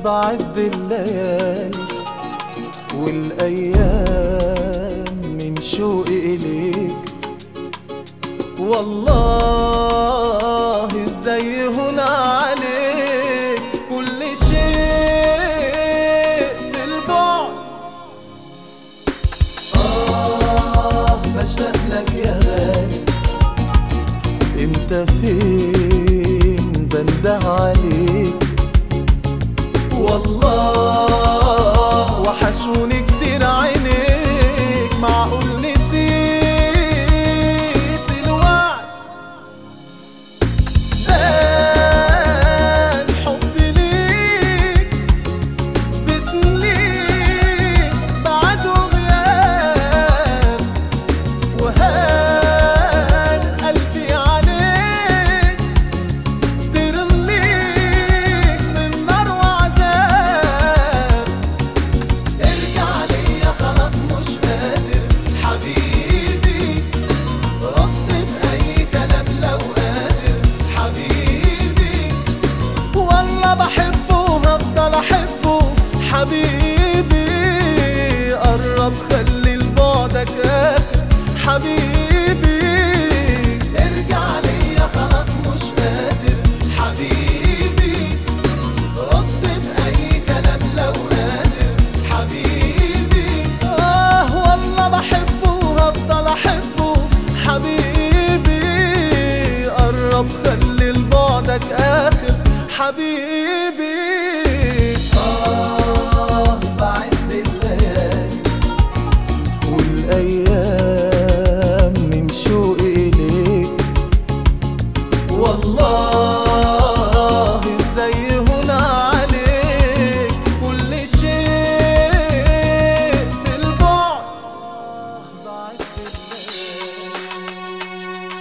بعد الليالي والأيام من شوقي إليك والله ازاي هنا عليك كل شيء في البعد آه بشتاق لك يا غالي انت فين بنده عليك والله وحشوني كتير عينيك معقول نسيت الوعد ده الحب ليك بسنين بعد وغياب وهان قلبي عليك ترميك من نار وعذاب ارجع ليا خلاص مش قادر حبيبي رد بأي كلام لو قادر حبيبي والله بحبه وهفضل احبه حبيبي قرب خلي لبعدك اخر حبيبي ارجع ليا خلاص مش قادر حبيبي رد بأي كلام لو قادر حبيبي آه والله بحبه وهفضل أحبه حبيبي قرب خلي لبعدك آخر حبيبي آه بعد الليالي والأيام من شوقي إليك والله ازاي هنا عليك كل شيء في البعد بعد الليل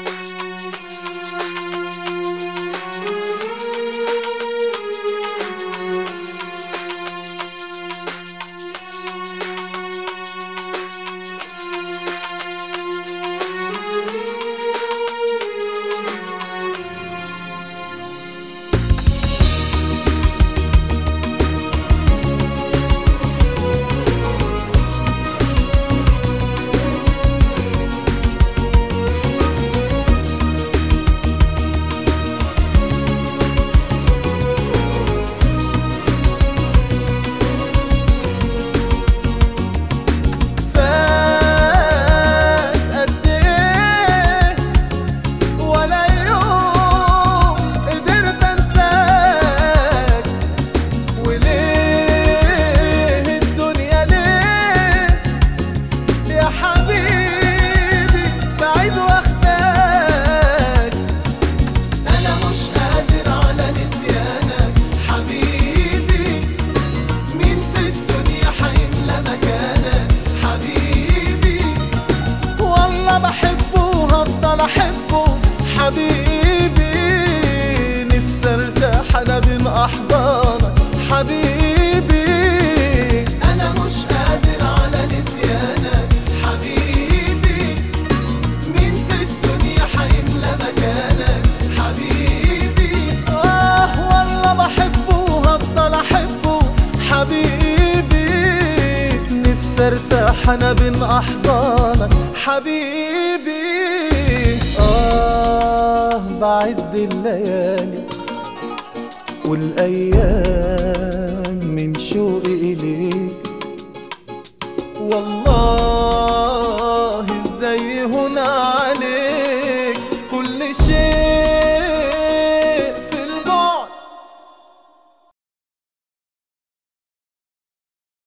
فات قد ايه ولا يوم قدرت انساك وليه الدنيا ليه يا حبيبي بعيد واخداك انا مش قادر على نسيانك حبيبي مين في الدنيا حيملى مكانك حبيبي والله بحبه وهفضل احبه حبيبي نفسي ارتاح انا بين احضانك حبيبي انا مش قادر على نسيانك حبيبي مين في الدنيا حيملى مكانك حبيبي اه والله بحبه وهفضل احبه حبيبي نفسي ارتاح انا بين احضانك حبيبي اه بعد الليالي والايام من شوقي اليك والله ازاي هنا عليك كل شيء